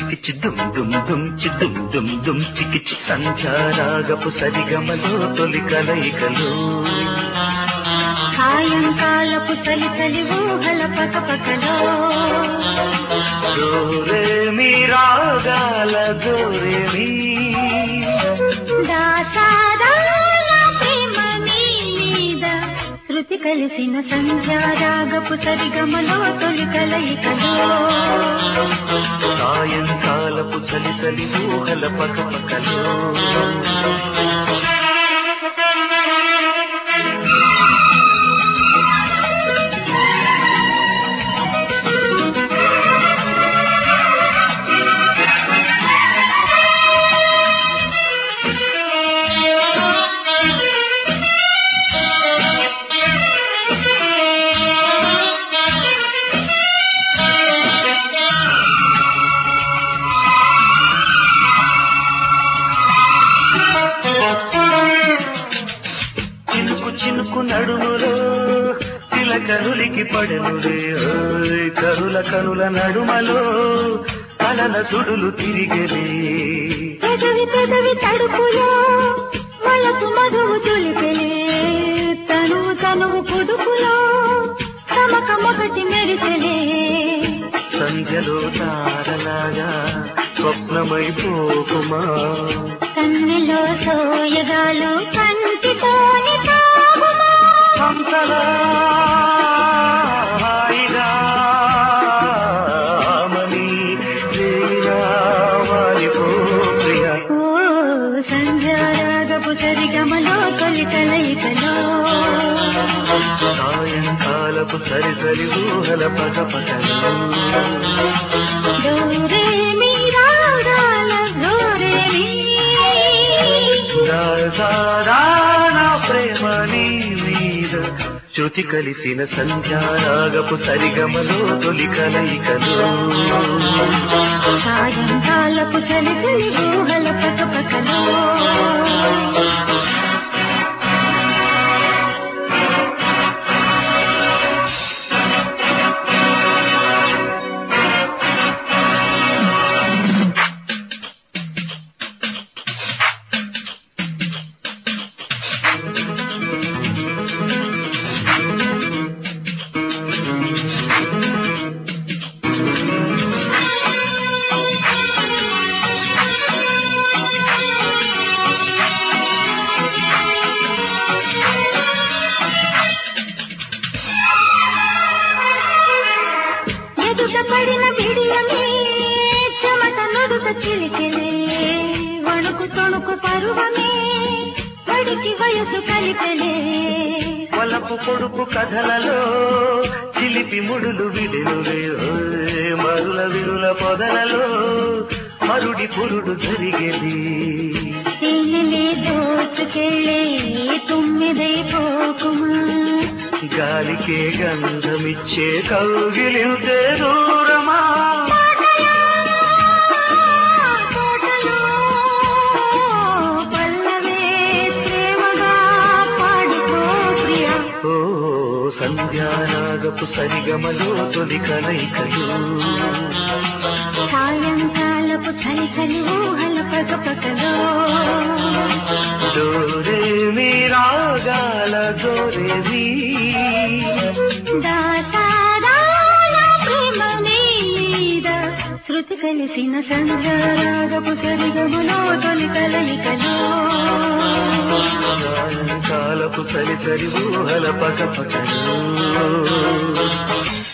చికిచి దుమ్ దుమ్ దుమ్ చి దుమ్ దుమ్ దుమ్ చికిచి సంచారాగపు సరిగమలో తొలి కలయికలు సాయంకాలపు తలి తలి ఊహల పకపకలో దోరే మీ రాగాల దోరే మీ దాసారాల ప్రేమ నీ మీద శృతి కలిసిన సంధ్యారాగపు సరిగమలో తొలి కలయికలో సాయంకాలపు చలి చలి ఊహల పకపకలు చినుకు చినుకు నడుములో తిలకనులికి పడనులే ఓయ్ కరుల కనుల నడుమలో కలల సుడులు తిరిగలే పెదవి పెదవి తడుపులో వలపు మధువు తులిపెలే తనువు తనువు కుదుపులో తమకమొకటి మెరిసెలే సంధ్యలో తారలాగా స్వప్నమైపోకుమా కన్నెలో సోయగాలు కంటితోని తాగుమా హంసలా హాయిగా మని ప్రియ వారిపో ప్రియ ఓ సంధ్యారాగపు సరిగమలో తొలి కలయికలో సాయంకాలపు సరి సరి ఊహల పగ పగలు డోరే మీ రాగాల డోరే మీ దాదానా ప్రేమ నీ మీద చ్యుతి కలిసిన సంధ్యారాగపు సరిగమలో తొలి కలయికలు సాయంకాలపు చలి చలి ఊహల పకపకలో ఎదుట పడిన బిడియమే చెమట నొదుట చిలికెలే వణుకు తొణుకు పరువమే పడికి వయసు కలిపెలే వలపు పొడుపు కథలలో చిలిపి ముడులు విడులులే ఓయ్ మరుల విరుల పొదలలో మరుడి పురుడు జరిగేది తేనెలే దోచుకెళ్ళే తుమ్మిదై పోకుమా గాలికే గంధమిచ్చే కౌగిలింతే దూరమా తోటలో పల్లవే ప్రేమగా పాడుకో ప్రియా ఓ సంధ్యారాగపు సరిగమలో తొలి కలయికలు సాయంకాలపు చలి చలి ఊహల పగపగలో డోరే మీ రాగాల గోరేవి దాసారాల ప్రేమ మీద శృతి కలిసిన సంధ్యారాగపు సరిగములో తొలి కలయికలో సాయంకాలపు చలి చలి ఊహల పగ పగలు